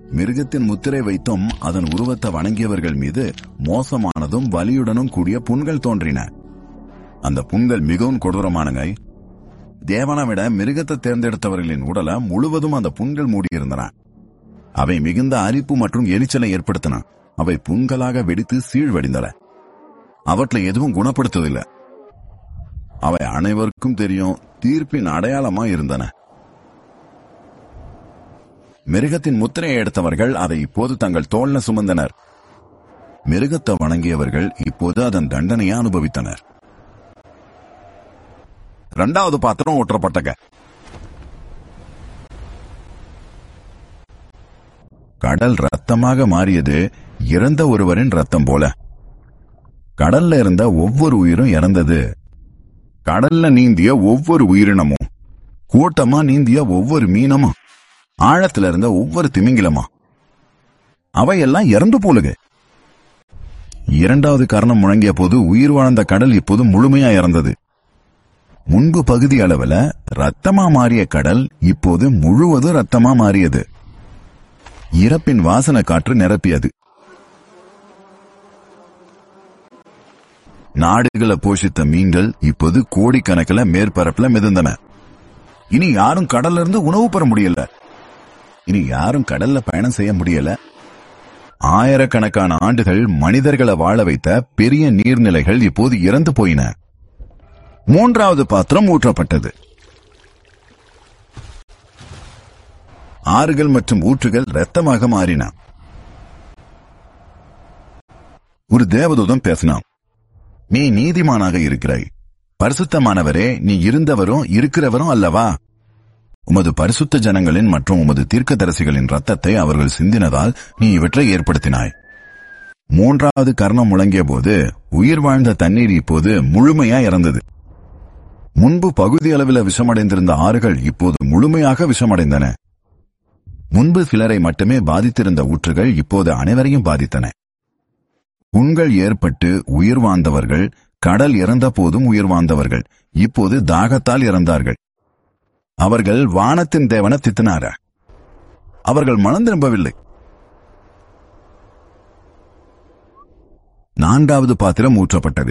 மிருகத்தின் முத்திரை வைத்தும் அதன் உருவத்தை வணங்கியவர்கள் மீது மோசமானதும் வலியுடனும் கூடிய புண்கள் தோன்றின அந்த புண்கள் மிகவும் கொடூரமானங்க தேவனை விட மிருகத்தை தேர்ந்தெடுத்தவர்களின் உடலை முழுவதும் அந்த புண்கள் மூடியிருந்தன அவை மிகுந்த அரிப்பு மற்றும் எரிச்சலை ஏற்படுத்தின அவை புண்களாக வெடித்து சீழ்வடிந்தன அவற்றை எதுவும் குணப்படுத்தவில்லை அவை அனைவருக்கும் தெரியும் தீர்ப்பின் அடையாளமா இருந்தன மிருகத்தின் முத்திரையை எடுத்தவர்கள் அதை இப்போது தங்கள் தோல்ல சுமந்தனர் மிருகத்தை வணங்கியவர்கள் இப்போது அதன் தண்டனையை அனுபவித்தனர் இரண்டாவது பாத்திரம் ஊற்றப்பட்டக கடல் ரத்தமாக மாறியது இறந்த ஒருவரின் ரத்தம் போல கடல்ல இருந்த ஒவ்வொரு உயிரும் இறந்தது கடல்ல நீந்திய ஒவ்வொரு உயிரினமும் கூட்டமா நீந்திய ஒவ்வொரு மீனமும் ஆழத்துல இருந்த ஒவ்வொரு திமிங்கிலமா அவையெல்லாம் இறந்து போலுக இரண்டாவது காரணம் முழங்கிய போது உயிர் வாழ்ந்த கடல் இப்போது முழுமையா இறந்தது முன்பு பகுதி அளவுல ரத்தமா மாறிய கடல் இப்போது முழுவதும் ரத்தமா மாறியது இறப்பின் வாசன காற்று நிரப்பியது நாடுகளை போஷித்த மீன்கள் இப்போது கோடிக்கணக்கில் மேற்பரப்புல மிதந்தன இனி யாரும் கடல்ல இருந்து உணவு பெற முடியல இனி யாரும் கடல்ல பயணம் செய்ய முடியல ஆயிரக்கணக்கான ஆண்டுகள் மனிதர்களை வாழ வைத்த பெரிய நீர்நிலைகள் இப்போது இறந்து போயின மூன்றாவது பாத்திரம் ஊற்றப்பட்டது ஆறுகள் மற்றும் ஊற்றுகள் இரத்தமாக மாறின ஒரு தேவதூதன் பேசினான் நீ நீதிமானாக இருக்கிறாய் பரிசுத்தமானவரே நீ இருந்தவரும் இருக்கிறவரும் அல்லவா உமது பரிசுத்த ஜனங்களின் மற்றும் உமது தீர்க்கதரிசிகளின் ரத்தத்தை அவர்கள் சிந்தினதால் நீ இவற்றை ஏற்படுத்தினாய் மூன்றாவது கர்ணம் முழங்கிய போது உயிர் வாழ்ந்த தண்ணீர் இப்போது முழுமையா இறந்தது முன்பு பகுதி அளவில் விஷமடைந்திருந்த ஆறுகள் இப்போது முழுமையாக விஷமடைந்தன முன்பு சிலரை மட்டுமே பாதித்திருந்த ஊற்றுகள் இப்போது அனைவரையும் பாதித்தன புண்கள் ஏற்பட்டு உயிர் வாழ்ந்தவர்கள் கடல் இறந்த போதும் உயிர் வாழ்ந்தவர்கள் இப்போது தாகத்தால் இறந்தார்கள் அவர்கள் வானத்தின் தேவன தித்தினார அவர்கள் மனம் திரும்பவில்லை நான்காவது பாத்திரம் ஊற்றப்பட்டது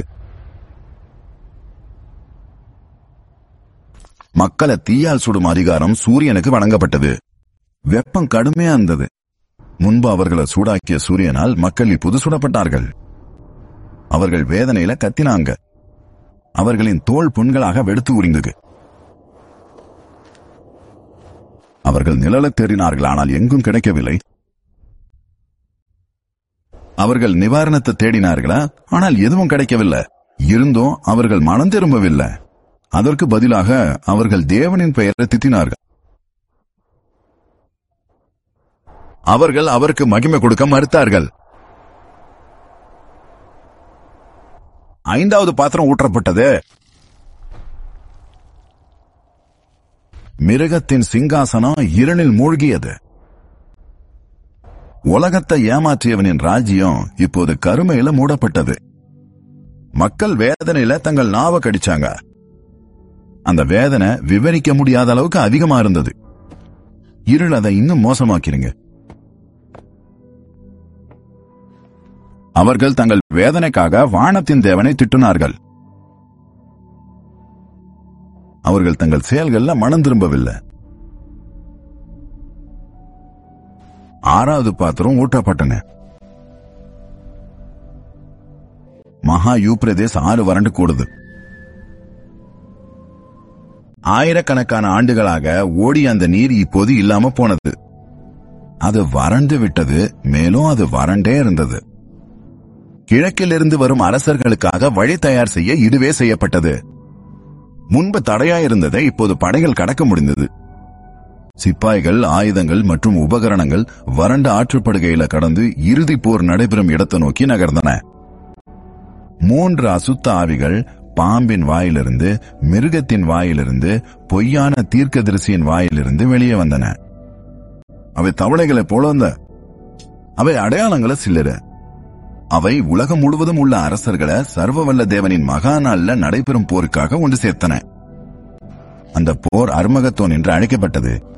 மக்களை தீயால் சுடும் அதிகாரம் சூரியனுக்கு வழங்கப்பட்டது வெப்பம் கடுமையா இருந்தது முன்பு அவர்களை சூடாக்கிய சூரியனால் மக்கள் இப்போது சுடப்பட்டார்கள் அவர்கள் வேதனையில கத்தினாங்க அவர்களின் தோல் புண்களாக வெடுத்து உறிந்தது அவர்கள் நிழலத் தேடினார்கள் ஆனால் எங்கும் கிடைக்கவில்லை அவர்கள் நிவாரணத்தை தேடினார்களா ஆனால் எதுவும் கிடைக்கவில்லை இருந்தும் அவர்கள் மனம் திரும்பவில்லை அதற்கு பதிலாக அவர்கள் தேவனின் பெயரை திட்டினார்கள் அவர்கள் அவருக்கு மகிமை கொடுக்க மறுத்தார்கள் ஐந்தாவது பாத்திரம் ஊற்றப்பட்டது மிருகத்தின் சிங்காசனம் இருளில் மூழ்கியது உலகத்தை ஏமாற்றியவனின் ராஜ்யம் இப்போது கருமையில மூடப்பட்டது மக்கள் வேதனையில தங்கள் நாவ கடிச்சாங்க அந்த வேதனை விவரிக்க முடியாத அளவுக்கு அதிகமா இருந்தது இருள் அதை இன்னும் மோசமாக்கிறீங்க அவர்கள் தங்கள் வேதனைக்காக வானத்தின் தேவனை திட்டுனார்கள் அவர்கள் தங்கள் செயல்கள்ல மனம் திரும்பவில்லை ஆறாவது பாத்திரம் ஊட்டப்பட்டன மகா யூப்ரதேஸ் ஆறு வறண்டு கூடுது ஆயிரக்கணக்கான ஆண்டுகளாக ஓடிய அந்த நீர் இப்போது இல்லாம போனது அது வறண்டு விட்டது மேலும் அது வறண்டே இருந்தது கிழக்கிலிருந்து வரும் அரசர்களுக்காக வழி தயார் செய்ய இதுவே செய்யப்பட்டது முன்பு தடையா இருந்ததை இப்போது படைகள் கடக்க முடிந்தது சிப்பாய்கள் ஆயுதங்கள் மற்றும் உபகரணங்கள் வறண்ட ஆற்றுப்படுகையில கடந்து இறுதி போர் நடைபெறும் இடத்தை நோக்கி நகர்ந்தன மூன்று அசுத்த ஆவிகள் பாம்பின் வாயிலிருந்து மிருகத்தின் வாயிலிருந்து பொய்யான தீர்க்கதரிசியின் வாயிலிருந்து வெளியே வந்தன அவை தவளைகளைப் போல வந்த அவை அடையாளங்களை சில்லற அவை உலகம் முழுவதும் உள்ள அரசர்களை சர்வவல்ல தேவனின் மகா நாள்ல நடைபெறும் போருக்காக ஒன்று சேர்த்தன அந்த போர் அர்மகத்தோன் என்று அழைக்கப்பட்டது